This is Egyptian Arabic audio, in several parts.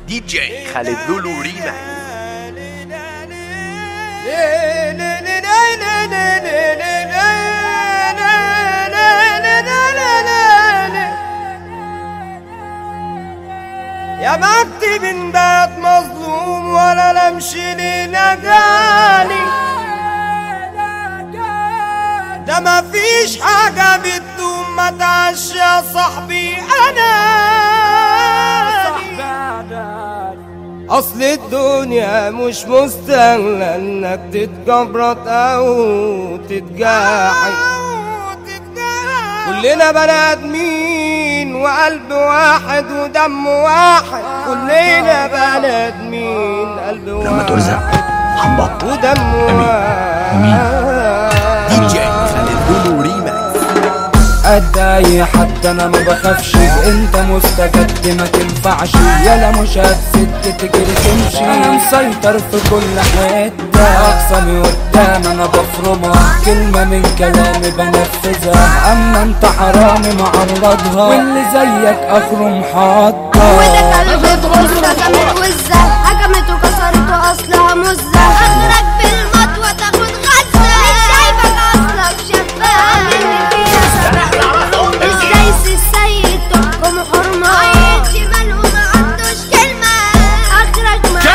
دي جي خالد لولو ريماكس يا بختي من بات مظلوم ولا لمشي لينا جالي ده ما فيش حاجة بتدوم ما تعش يا صاحبي أنا أصل الدنيا مش مستاهلة إنك تتجبرط أو تتجاحي كلنا بني آدمين وقلب واحد ودم واحد كلنا بني آدمين قلب لما ترزق واحد هنبطل ودم واحد دي جي خالد لولو ريماكس قد اي حد انا ما بخافش انت مستجد ما تنفعش يلا مش هتسد تجري تمشي انا مسيطر في كل حته اقسمي قدام انا بفرمها كلمه من كلامي بنفذها اما انت حرامي معرضها واللي زيك اخره محطه وده قلب بغزة جابت وزة هجمت وكسرت واصلها مزة اخرك بالمطوة تاخد غزة مش شايفك اصلك شفاف مني فيها سبع ازاي السيد تحكم حرمة عيد شمال وما عندوش كلمة اخرك ما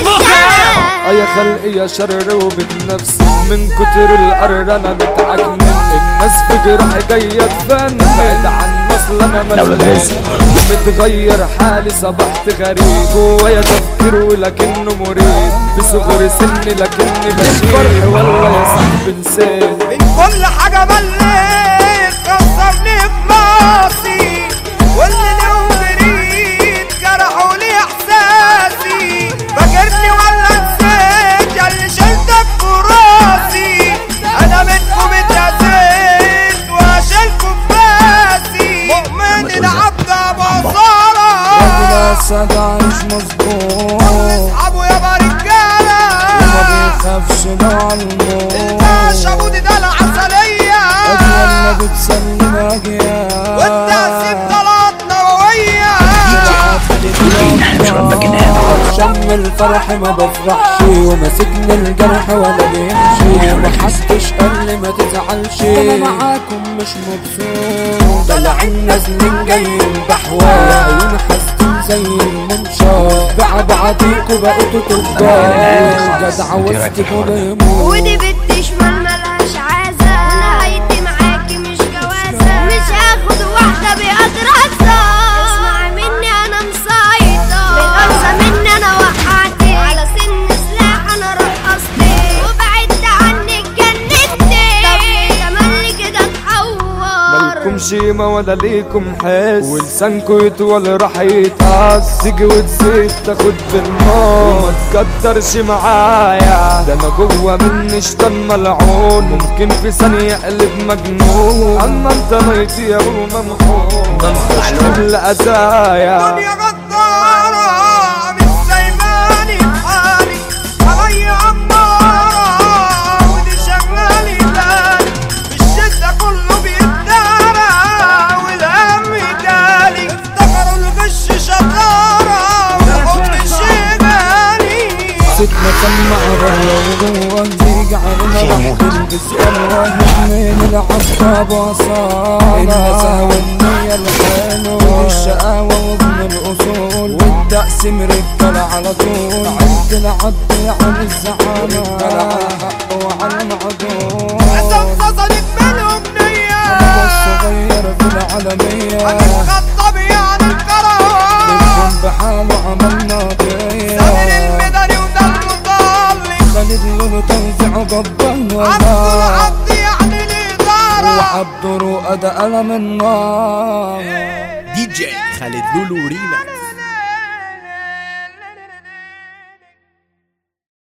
يا خلقي يا شر وبتنفسي من كتر القرر انا متعكنن الناس في جرح جاية تفن بعيد عن اصل انا دولة مجنون. رزق. متغير حالي صبحت غريب جوايا تفكير ولكنه مريب في صغر سني لكني بشير والله يا صاحبي نسيت من كل حاجة مليت كسرني في ماسي واللي لو جريت جرحوا لي احساسي فاكرني ولا نسيت يا اللي شلتك في راسي انا منكم اتأذيت واشيلكم في باسي مؤمن العبد بصارة راجل اسد عايش مظبوط اصحابه يابا رجالة وما بيخافش مع الموت الباشا بودي ده العسلية اجمل بتسلم اجيال والتعسيب طلعت نووية احنا مش ربك انام شم الفرح ما بفرحش وماسكني الجرح ولا بيمشي ومحدش قال لي ما تزعلش انا معاكم مش مبسوط طلع النازلين جايين بحوار عيون حاسين زي المنشار بع بعضيكوا بقيتوا تجار جدع وسطكوا بيموت ودي بنت شمال ملهاش عازة نهايتي معاكي مش جوازة مش هاخد واحدة بأدرسة اسمعي مني أنا مسيطر بالأنثى مني أنا وقعتك على سن سلاح أنا رقصتك وبعدت عنك جنتك طب تملي كده اتحور مالكم شيمة ولا ليكم حس ولسانكوا يطول راح يتقص تيجي وتزيد تاخد بالنار وما تكترش معايا ده انا جوه مني شيطان ملعون ممكن في ثانية اقلب مجنون اما انت ميت يا ابو ممحون بنفش كل اذايا دنيا غدارة مش سايباني في حالي عليا عمارة ودي شغالي بالي في الشدة كله بيتدارى والهم جالي افتكروا الغش شطارة والحب شغالي ستنا سمع بره وجوه تيجي علينا راح تلبس الوان من العصاب وصار النزاهة والنية الحلوة الشقاوة وابن الأصول والتقسيم رجالة على طول عد العد عن الزعامة رجالة على حق وعلى المعدول عزم فصلت منهم نية الصغير في العالمية هنتخطب يعني الكرهوة بيكون بحاله عملنا سامر بيه المدني وده المطلي خالد لولو توزيع جبان عبد وبار العبد يعني الإدارة وعبد رؤى ده قلم النار دي جي خالد لولو ريماكس